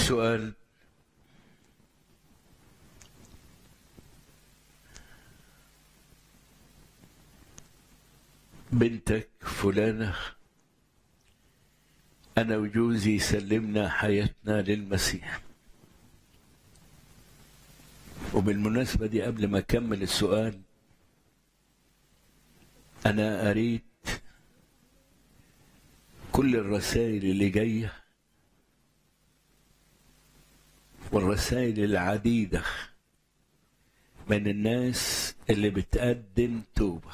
سؤال بنتك فلانة أنا وجوزي سلمنا حياتنا للمسيح وبالمناسبة دي قبل ما أكمل السؤال أنا قريت كل الرسائل اللي جاية والرسائل العديدة من الناس اللي بتقدم توبة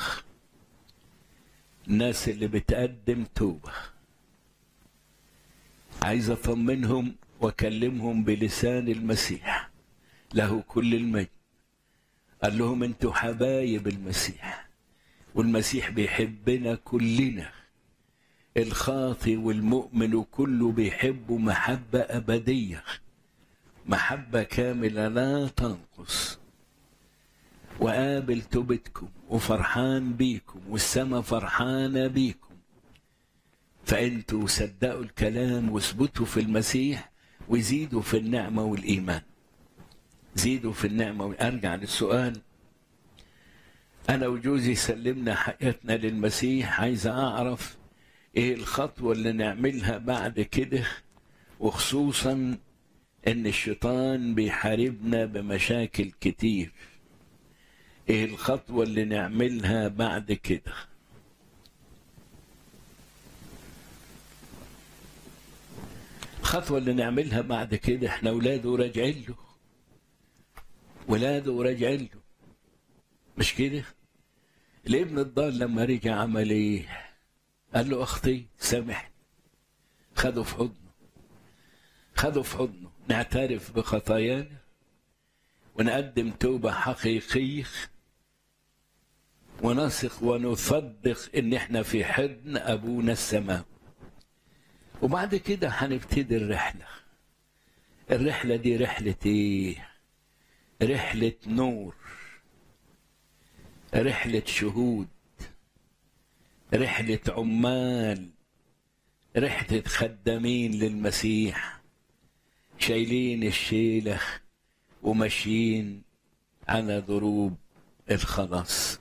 الناس اللي بتقدم توبة عايز أطمنهم وأكلمهم بلسان المسيح له كل المجد قال لهم انتوا حبايب المسيح والمسيح بيحبنا كلنا الخاطي والمؤمن وكله بيحبه محبة أبدية محبة كاملة لا تنقص وقابل توبتكم وفرحان بيكم والسماء فرحانة بيكم فأنتوا صدقوا الكلام واثبتوا في المسيح وزيدوا في النعمة والإيمان زيدوا في النعمة أرجع للسؤال أنا وجوزي سلمنا حياتنا للمسيح عايز أعرف إيه الخطوة اللي نعملها بعد كده وخصوصا إن الشيطان بيحاربنا بمشاكل كتير إيه الخطوة اللي نعملها بعد كده الخطوة اللي نعملها بعد كده احنا ولاده راجعين له ولاده راجعين له مش كده الابن الضال لما رجع عمل ايه قال له اختي سامحني خده في حضنه خده في حضنه نعترف بخطايانا ونقدم توبة حقيقية ونثق ونصدق ان احنا في حضن ابونا السماء وبعد كده هنبتدي الرحلة الرحلة دي رحلة ايه رحلة نور رحلة شهود رحلة عمال رحلة خدامين للمسيح شايلين الشيلة وماشيين على ضروب الخلاص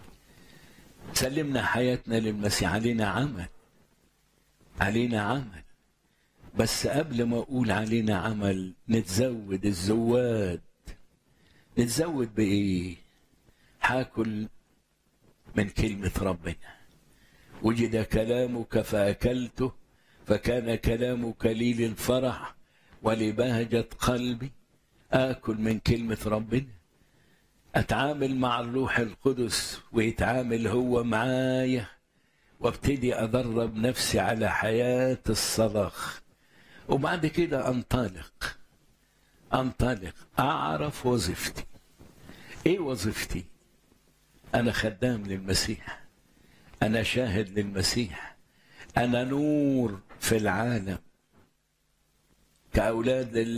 سلمنا حياتنا للمسيح علينا عمل علينا عمل بس قبل ما اقول علينا عمل نتزود الزواد نتزود بايه هاكل من كلمه ربنا وجد كلامك فاكلته فكان كلامك لي للفرح ولبهجه قلبي اكل من كلمه ربنا اتعامل مع الروح القدس ويتعامل هو معايا وابتدي ادرب نفسي على حياه الصلاح وبعد كده انطلق انطلق اعرف وظيفتي ايه وظيفتي انا خدام للمسيح انا شاهد للمسيح انا نور في العالم كاولاد لله